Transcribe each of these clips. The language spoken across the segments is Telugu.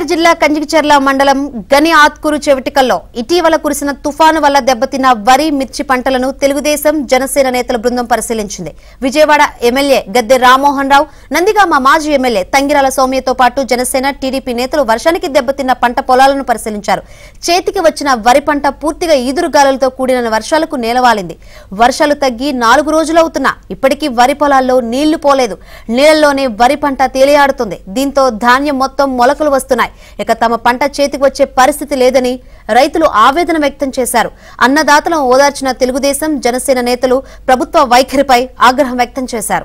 జిల్లా కంచికచర్ల మండలం గని ఆత్కూరు చెవిటికల్లో ఇటీవల కురిసిన తుఫాను వల్ల దెబ్బతిన్న వరి మిర్చి పంటలను తెలుగుదేశం జనసేన నేతల బృందం పరిశీలించింది విజయవాడ ఎమ్మెల్యే గద్దె రామ్మోహన్ రావు నందిగామ మాజీ ఎమ్మెల్యే తంగిరాల సౌమ్యతో పాటు జనసేన టీడీపీ నేతలు వర్షానికి దెబ్బతిన్న పంట పొలాలను పరిశీలించారు చేతికి వచ్చిన వరి పంట పూర్తిగా ఈదురుగాలులతో కూడిన వర్షాలకు నేలవాలింది వర్షాలు తగ్గి నాలుగు రోజులవుతున్నా ఇప్పటికీ వరి పొలాల్లో నీళ్లు పోలేదు నీళ్లలోనే వరి పంట తేలియాడుతుంది దీంతో ధాన్యం మొత్తం మొలకలు వస్తున్నాయి ఇక తమ పంట చేతికి వచ్చే పరిస్థితి లేదని రైతులు ఆవేదన వ్యక్తం చేశారు అన్నదాతలను ఓదార్చిన తెలుగుదేశం జనసేన నేతలు ప్రభుత్వ వైఖరిపై ఆగ్రహం వ్యక్తం చేశారు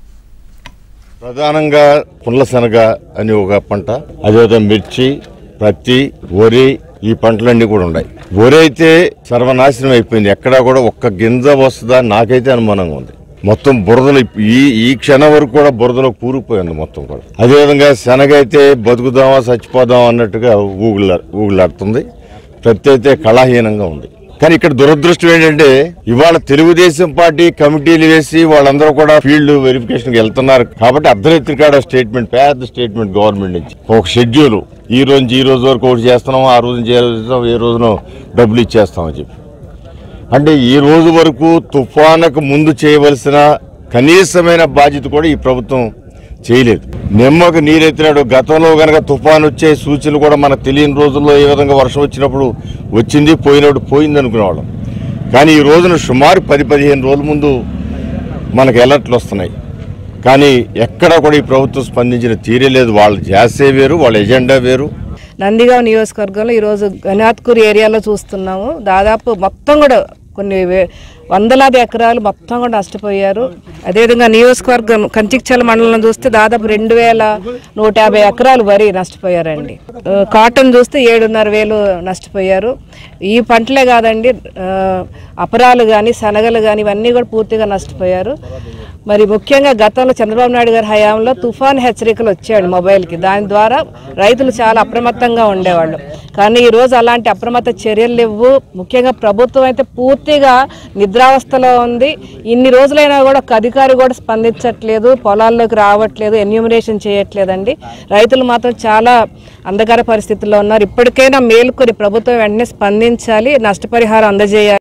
ప్రధానంగా పుల్లశనగ అని ఒక పంట అదేవిధంగా మిర్చి పత్తి వరి ఈ పంటలన్నీ కూడా ఉన్నాయి వరి అయితే సర్వనాశనం అయిపోయింది ఎక్కడా కూడా ఒక్క గింజ వస్తుందా నాకైతే అనుమానంగా ఉంది మొత్తం బురదలు ఇప్- ఈ ఈ క్షణం వరకు కూడా బురదలో కూరుకుపోయింది మొత్తం కూడా అదేవిధంగా శనగ అయితే బతుకుదామా చచ్చిపోదామా అన్నట్టుగా ఊగులా ఊగులాడుతుంది ప్రతి అయితే కళాహీనంగా ఉంది కానీ ఇక్కడ దురదృష్టం ఏంటంటే ఇవాళ తెలుగుదేశం పార్టీ కమిటీలు వేసి వాళ్ళందరూ కూడా ఫీల్డ్ వెరిఫికేషన్ వెళ్తున్నారు కాబట్టి అర్ధరాత్రికాడ స్టేట్మెంట్ పెద్ద స్టేట్మెంట్ గవర్నమెంట్ నుంచి ఒక షెడ్యూల్ ఈ రోజు నుంచి ఈ రోజు వరకు ఒకటి చేస్తున్నాం ఆ రోజు నుంచి ఏ రోజు ఏ రోజున డబ్బులు ఇచ్చేస్తామని చెప్పి అంటే ఈ రోజు వరకు తుఫానుకు ముందు చేయవలసిన కనీసమైన బాధ్యత కూడా ఈ ప్రభుత్వం చేయలేదు నిమ్మకు నీరెత్తినాడు గతంలో గనక తుఫాను వచ్చే సూచనలు కూడా మనకు తెలియని రోజుల్లో ఏ విధంగా వర్షం వచ్చినప్పుడు వచ్చింది పోయినప్పుడు పోయింది అనుకునేవాళ్ళం కానీ ఈ రోజున సుమారు పది పదిహేను రోజుల ముందు మనకు అలర్ట్లు వస్తున్నాయి కానీ ఎక్కడ కూడా ఈ ప్రభుత్వం స్పందించిన తీరే లేదు వాళ్ళ జాసే వేరు వాళ్ళ ఎజెండా వేరు నందిగాం నియోజకవర్గంలో ఈరోజు గనాత్కూర్ ఏరియాలో చూస్తున్నాము దాదాపు మొత్తం కూడా కొన్ని వే- వందలాది ఎకరాలు మొత్తం కూడా నష్టపోయారు అదేవిధంగా నియోజకవర్గం కంచిక్చల మండలం చూస్తే దాదాపు రెండు వేల నూట యాభై ఎకరాలు వరి నష్టపోయారండి ఆ, కాటన్ చూస్తే ఏడున్నర వేలు నష్టపోయారు ఈ పంటలే కాదండి ఆ, అపరాలు కానీ శనగలు కానీ ఇవన్నీ కూడా పూర్తిగా నష్టపోయారు మరి ముఖ్యంగా గతంలో చంద్రబాబు నాయుడు గారి హయాంలో తుఫాన్ హెచ్చరికలు వచ్చాడు మొబైల్కి దాని ద్వారా రైతులు చాలా అప్రమత్తంగా ఉండేవాళ్ళు కానీ ఈరోజు అలాంటి అప్రమత్త చర్యలు లేవు ముఖ్యంగా ప్రభుత్వం అయితే పూర్తిగా నిద్రావస్థలో ఉంది ఇన్ని రోజులైనా కూడా ఒక అధికారి కూడా స్పందించట్లేదు పొలాల్లోకి రావట్లేదు ఎన్యూమరేషన్ చేయట్లేదండి రైతులు మాత్రం చాలా అంధకార పరిస్థితుల్లో ఉన్నారు ఇప్పటికైనా మేలుకొని ప్రభుత్వం వెంటనే స్పందించాలి నష్టపరిహారం అందజేయాలి